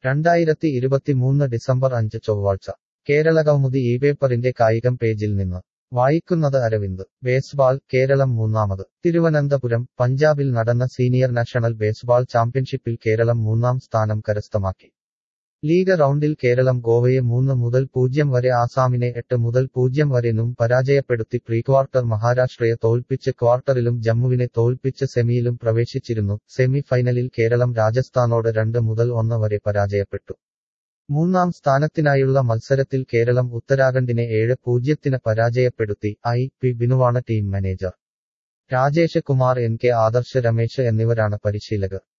രണ്ടായിരത്തി ഇരുപത്തിമൂന്ന് ഡിസംബർ അഞ്ച് ചൊവ്വാഴ്ച കേരള കൗമുദി ഈ പേപ്പറിന്റെ കായികം പേജിൽ നിന്ന് വായിക്കുന്നത് അരവിന്ദ് ബേസ്ബാൾ കേരളം മൂന്നാമത് തിരുവനന്തപുരം പഞ്ചാബിൽ നടന്ന സീനിയർ നാഷണൽ ബേസ്ബാൾ ചാമ്പ്യൻഷിപ്പിൽ കേരളം മൂന്നാം സ്ഥാനം കരസ്ഥമാക്കി ലീഗ് റൗണ്ടിൽ കേരളം ഗോവയെ മൂന്ന് മുതൽ പൂജ്യം വരെ ആസാമിനെ എട്ട് മുതൽ പൂജ്യം വരെനും പരാജയപ്പെടുത്തി പ്രീക്വാർട്ടർ മഹാരാഷ്ട്രയെ തോൽപ്പിച്ച് ക്വാർട്ടറിലും ജമ്മുവിനെ തോൽപ്പിച്ച് സെമിയിലും പ്രവേശിച്ചിരുന്നു സെമി ഫൈനലിൽ കേരളം രാജസ്ഥാനോട് രണ്ട് മുതൽ ഒന്ന് വരെ പരാജയപ്പെട്ടു മൂന്നാം സ്ഥാനത്തിനായുള്ള മത്സരത്തിൽ കേരളം ഉത്തരാഖണ്ഡിനെ ഏഴ് പൂജ്യത്തിന് പരാജയപ്പെടുത്തി ഐ പി ബിനുവാണ് team manager Rajesh Kumar N K Adarsh Ramesh എന്നിവരാണ് പരിശീലകർ